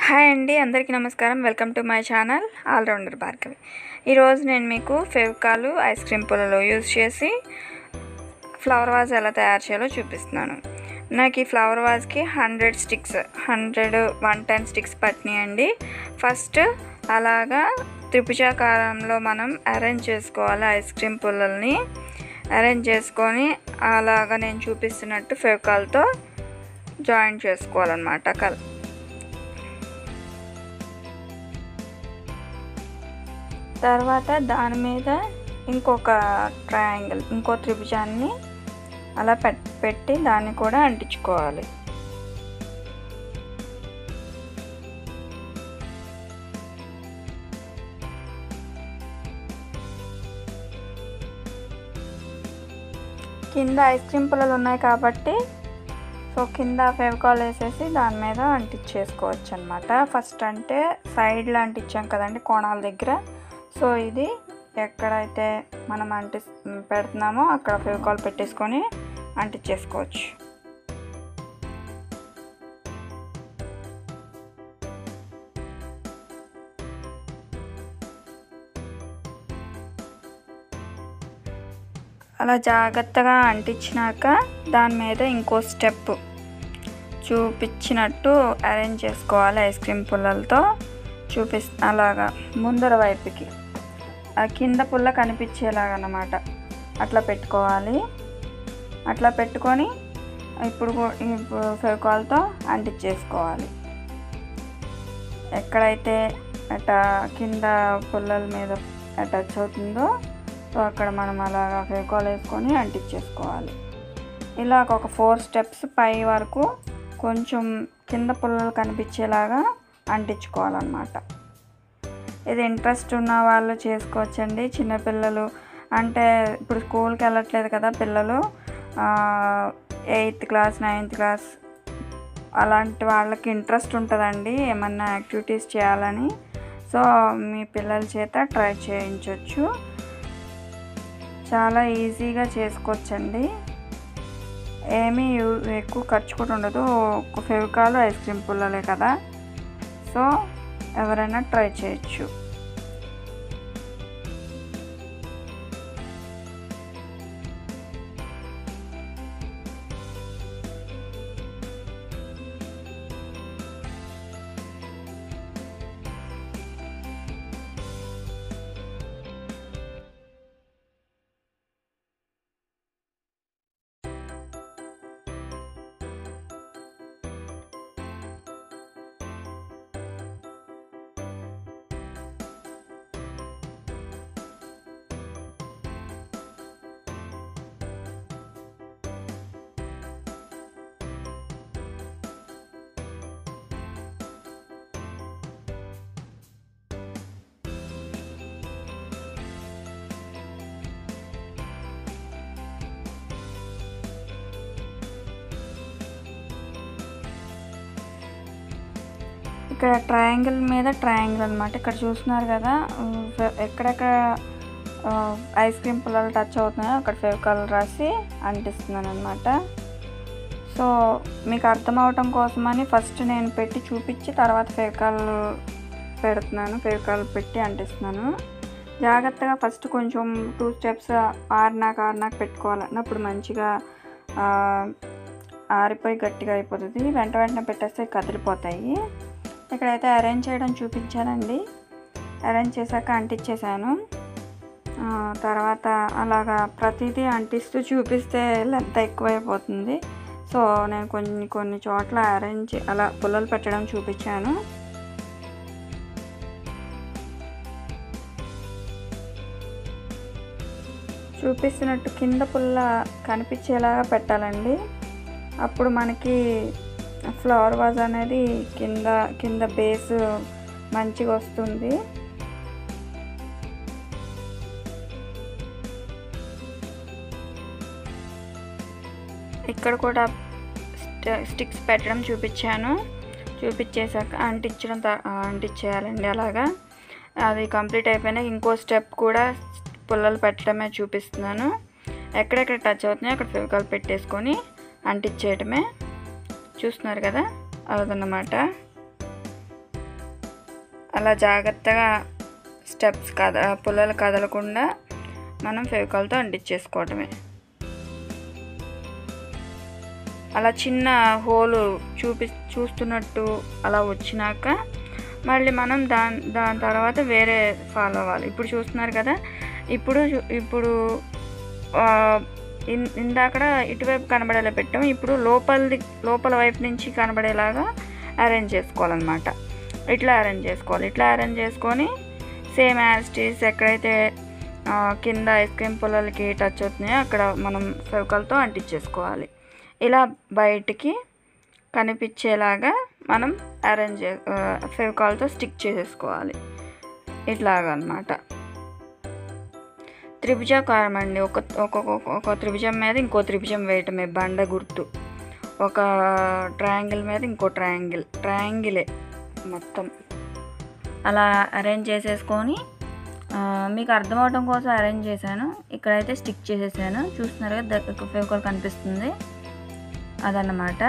hi అండి అందరికీ నమస్కారం welcome to my channel all rounder Bhargavi ఈరోజు నేను మీకు ఫెవికాలు ఐస్ క్రీమ్ పుల్లలో యూజ్ చేసి ఫ్లవర్ వాజ్ ఎలా తయారు చేయాలో చూపిస్తున్నాను నాకు ఈ ఫ్లవర్ వాజ్కి hundred sticks hundred one ten sticks పట్టినాయండి ఫస్ట్ అలాగా త్రిభుజాకారంలో మనం అరేంజ్ చేసుకోవాలి ఐస్ క్రీమ్ పుల్లల్ని అరేంజ్ చేసుకొని అలాగా నేను చూపిస్తున్నట్టు ఫెవికాల్తో జాయిన్ చేసుకోవాలన్నమాట కల్ తర్వాత దాని మీద ఇంకొక ట్రయాంగిల్ ఇంకో త్రిభుజాన్ని అలా పెట్ పెట్టి దాన్ని కూడా అంటించుకోవాలి కింద ఐస్ క్రీమ్ పుల్లలు ఉన్నాయి కాబట్టి సో కింద ఫెవికాల్ వేసేసి దాని మీద అంటించేసుకోవచ్చు అనమాట ఫస్ట్ అంటే సైడ్లో అంటించాం కదండి కోణాల దగ్గర సో ఇది ఎక్కడైతే మనం అంటి పెడుతున్నామో అక్కడ ఫెవికాల్ పెట్టేసుకొని అంటించేసుకోవచ్చు అలా జాగ్రత్తగా అంటించినాక దాని మీద ఇంకో స్టెప్ చూపించినట్టు అరేంజ్ చేసుకోవాలి ఐస్ క్రీమ్ పుల్లలతో చూపిస్ అలాగా ముందర వైపుకి ఆ కింద పుల్ల కనిపించేలాగా అన్నమాట అట్లా పెట్టుకోవాలి అట్లా పెట్టుకొని ఇప్పుడు ఫెవికాల్తో అంటించేసుకోవాలి ఎక్కడైతే అట్లా కింద పుల్లల మీద అటాచ్ అవుతుందో సో అక్కడ మనం అలాగా ఫెవికాల్ వేసుకొని అంటించేసుకోవాలి ఇలా ఒక ఫోర్ స్టెప్స్ పై వరకు కొంచెం కింద పుల్లలు కనిపించేలాగా అంటించుకోవాలన్నమాట ఇది ఇంట్రెస్ట్ ఉన్న వాళ్ళు చేసుకోవచ్చండి చిన్నపిల్లలు అంటే ఇప్పుడు స్కూల్కి వెళ్ళట్లేదు కదా పిల్లలు ఎయిత్ క్లాస్ నైన్త్ క్లాస్ అలాంటి వాళ్ళకి ఇంట్రెస్ట్ ఉంటుందండి ఏమన్నా యాక్టివిటీస్ చేయాలని సో మీ పిల్లల చేత ట్రై చేయించవచ్చు చాలా ఈజీగా చేసుకోవచ్చండి ఏమీ ఎక్కువ ఖర్చు కూడా ఉండదు ఒక ఫెవికాల్ ఐస్ క్రీమ్ పుల్లలే కదా సో ఎవరైనా ట్రై చేయొచ్చు ఇక్కడ ట్రయాంగిల్ మీద ట్రయాంగిల్ అనమాట ఇక్కడ చూస్తున్నారు కదా ఎక్కడెక్కడ ఐస్ క్రీమ్ పుల్లలు టచ్ అవుతున్నాయో అక్కడ ఫెవికాల్ రాసి అంటిస్తున్నాను అనమాట సో మీకు అర్థం అవటం కోసమని ఫస్ట్ నేను పెట్టి చూపించి తర్వాత ఫెవికాల్ పెడుతున్నాను ఫెవికాల్ పెట్టి అంటిస్తున్నాను జాగ్రత్తగా ఫస్ట్ కొంచెం టూ స్టెప్స్ ఆరినాక ఆరినాక పెట్టుకోవాలి అప్పుడు మంచిగా ఆరిపోయి గట్టిగా అయిపోతుంది వెంట వెంటనే పెట్టేస్తే కదిలిపోతాయి ఇక్కడైతే అరేంజ్ చేయడం చూపించానండి అరేంజ్ చేశాక అంటించేసాను తర్వాత అలాగా ప్రతిదీ అంటిస్తూ చూపిస్తే లెంత్ ఎక్కువైపోతుంది సో నేను కొన్ని కొన్ని చోట్ల అరేంజ్ అలా పుల్లలు పెట్టడం చూపించాను చూపిస్తున్నట్టు కింద పుల్ల కనిపించేలాగా పెట్టాలండి అప్పుడు మనకి ఫ్లవర్ వాజ్ అనేది కింద కింద బేస్ మంచిగా వస్తుంది ఇక్కడ కూడా స్టిక్స్ పెట్టడం చూపించాను చూపించేసాక అంటించడం అంటించేయాలండి అలాగా అది కంప్లీట్ అయిపోయినాక ఇంకో స్టెప్ కూడా పుల్లలు పెట్టడమే చూపిస్తున్నాను ఎక్కడెక్కడ టచ్ అవుతున్నాయో అక్కడ ఫెవికాల్ పెట్టేసుకొని అంటించేయడమే చూస్తున్నారు కదా అదన్నమాట అలా జాగ్రత్తగా స్టెప్స్ కద పుల్లలు కదలకుండా మనం ఫెవికాల్తో అంటించేసుకోవటమే అలా చిన్న హోలు చూపి చూస్తున్నట్టు అలా వచ్చినాక మళ్ళీ మనం దాని దాని తర్వాత వేరే ఫాలో అవ్వాలి ఇప్పుడు చూస్తున్నారు కదా ఇప్పుడు చూ- ఇప్పుడు ఆ, ఇన్ ఇందాకడ ఇటువైపు కనబడేలా పెట్టాం ఇప్పుడు లోపలిది లోపల వైపు నుంచి కనబడేలాగా అరేంజ్ చేసుకోవాలన్నమాట ఇట్లా అరేంజ్ చేసుకోవాలి ఇట్లా అరేంజ్ చేసుకొని సేమ్ యాస్టీస్ ఎక్కడైతే ఆ, కింద ఐస్ క్రీమ్ పుల్లలకి టచ్ అవుతున్నాయో అక్కడ మనం ఫెవికాల్తో అంటించేసుకోవాలి ఇలా బయటికి కనిపించేలాగా మనం అరేంజ్ ఫెవికాల్తో స్టిక్ చేసేసుకోవాలి ఇట్లాగనమాట త్రిభుజాకారం అండి ఒక ఒక్కొక్క ఒక త్రిభుజం మీద ఇంకో త్రిభుజం వేయటమే బండ గుర్తు ఒక ట్రయాంగిల్ మీద ఇంకో ట్రయాంగిల్ ట్రయాంగిలే మొత్తం అలా అరేంజ్ చేసేసుకొని ఆ, మీకు అర్థం అవడం కోసం అరేంజ్ చేశాను ఇక్కడైతే స్టిక్ చేసేసాను చూస్తున్నారు కదా ఫేవకాల్ కనిపిస్తుంది అదన్నమాట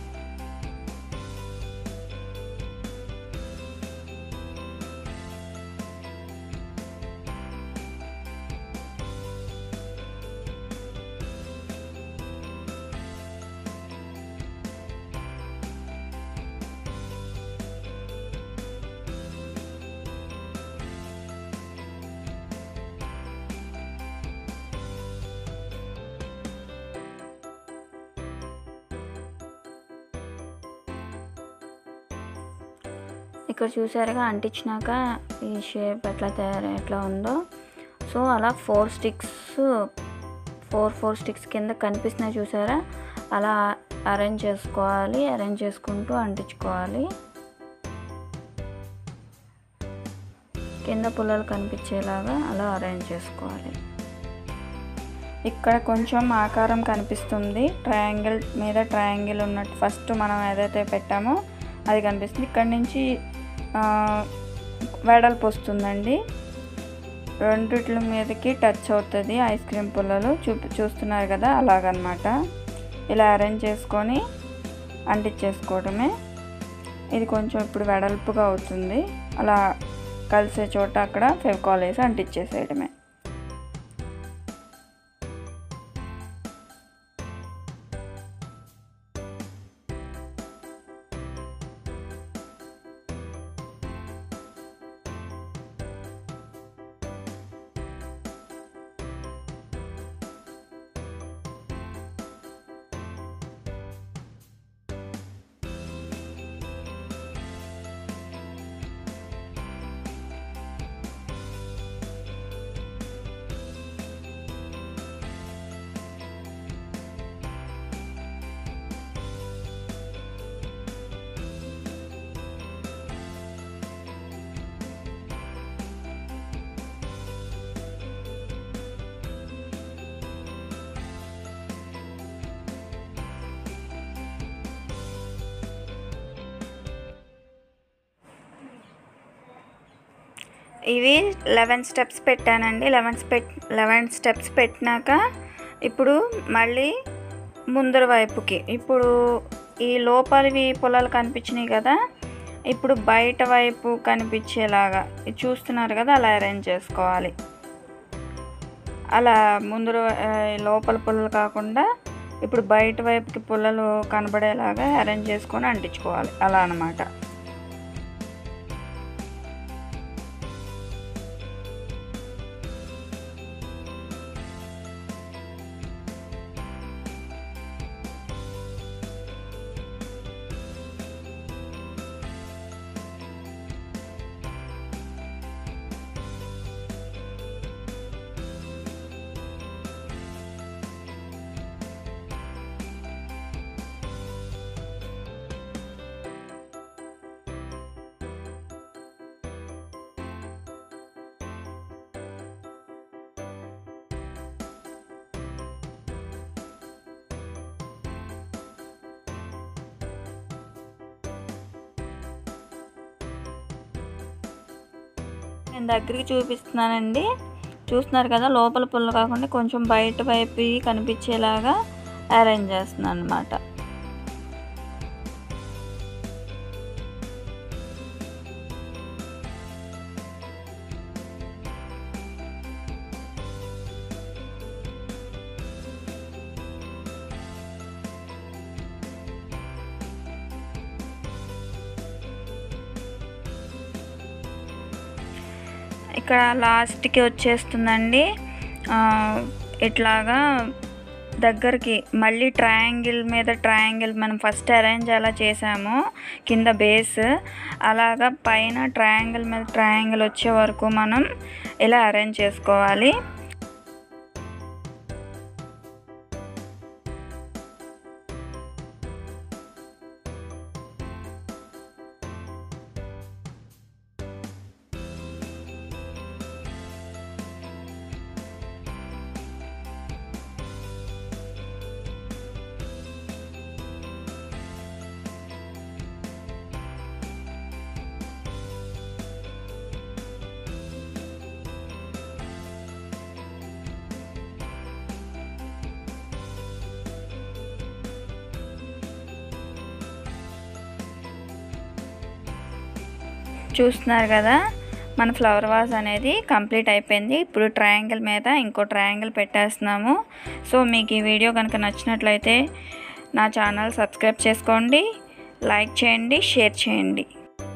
ఇక్కడ చూసారుగా అంటించినాక ఈ షేప్ ఎట్లా తయారు ఎట్లా ఉందో సో అలా four sticks four four sticks కింద కనిపిస్తున్నాయి చూసారా అలా అరేంజ్ చేసుకోవాలి అరేంజ్ చేసుకుంటూ అంటించుకోవాలి కింద పుల్లలు కనిపించేలాగా అలా అరేంజ్ చేసుకోవాలి ఇక్కడ కొంచెం ఆకారం కనిపిస్తుంది ట్రయాంగిల్ మీద ట్రయాంగిల్ ఉన్నట్టు ఫస్ట్ మనం ఏదైతే పెట్టామో అది కనిపిస్తుంది ఇక్కడ నుంచి ఆ, వెడల్పు వస్తుందండి రెండిట్ల మీదకి టచ్ అవుతుంది ఐస్ క్రీమ్ పుల్లలు చూపి చూస్తున్నారు కదా అలాగనమాట ఇలా అరేంజ్ చేసుకొని అంటించేసుకోవడమే ఇది కొంచెం ఇప్పుడు వెడల్పుగా అవుతుంది అలా కలిసే చోట అక్కడ ఫెవికాల్ వేసి అంటించేసేయడమే ఇవి లెవెన్ స్టెప్స్ పెట్టానండి లెవెన్ పెట్ లెవెన్ స్టెప్స్ పెట్టినాక ఇప్పుడు మళ్ళీ ముందర వైపుకి ఇప్పుడు ఈ లోపలివి పొలాలు కనిపించినాయి కదా ఇప్పుడు బయట వైపు కనిపించేలాగా ఇది చూస్తున్నారు కదా అలా అరేంజ్ చేసుకోవాలి అలా ముందర ఆ, లోపల పుల్లలు కాకుండా ఇప్పుడు బయట వైపుకి పుల్లలు కనబడేలాగా అరేంజ్ చేసుకొని అంటించుకోవాలి అలా అన్నమాట నేను దగ్గరికి చూపిస్తున్నానండి చూస్తున్నారు కదా లోపల పుల్ల కాకుండా కొంచెం బయట వైపు కనిపించేలాగా అరేంజ్ చేస్తున్నాను అనమాట ఇక్కడ లాస్ట్కి వచ్చేస్తుందండి ఆ, ఇట్లాగా దగ్గరికి మళ్ళీ ట్రయాంగిల్ మీద ట్రయాంగిల్ మనం ఫస్ట్ అరేంజ్ అలా చేసాము కింద బేస్ అలాగా పైన ట్రయాంగిల్ మీద ట్రయాంగిల్ వచ్చే వరకు మనం ఇలా అరేంజ్ చేసుకోవాలి చూస్తున్నారు కదా మన ఫ్లవర్ వాజ్ అనేది కంప్లీట్ అయిపోయింది ఇప్పుడు ట్రయాంగిల్ మీద ఇంకో ట్రయాంగిల్ పెట్టేస్తున్నాము సో మీకు ఈ వీడియో కనుక నచ్చినట్లయితే నా ఛానల్ సబ్స్క్రైబ్ చేసుకోండి లైక్ చేయండి షేర్ చేయండి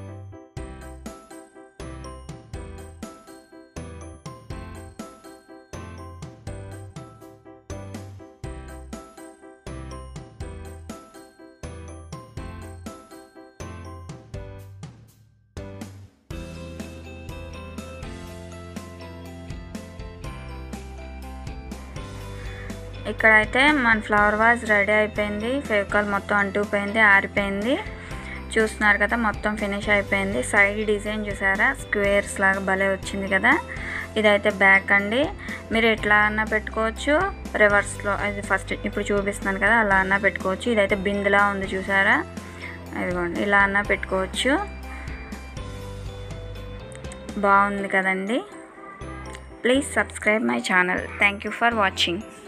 ఇక్కడైతే మన ఫ్లవర్ వాజ్ రెడీ అయిపోయింది ఫెవికాల్ మొత్తం అంటుకుపోయింది ఆరిపోయింది చూస్తున్నారు కదా మొత్తం ఫినిష్ అయిపోయింది సైడ్ డిజైన్ చూసారా స్క్వేర్స్ లాగా భలే వచ్చింది కదా ఇదైతే బ్యాక్ అండి మీరు ఎట్లా అన్నా పెట్టుకోవచ్చు రివర్స్లో అది ఫస్ట్ ఇప్పుడు చూపిస్తున్నాను కదా అలా అన్నా పెట్టుకోవచ్చు ఇదైతే బిందులా ఉంది చూసారా ఇదిగోండి ఇలా అన్నా పెట్టుకోవచ్చు బాగుంది కదండి please subscribe my channel thank you for watching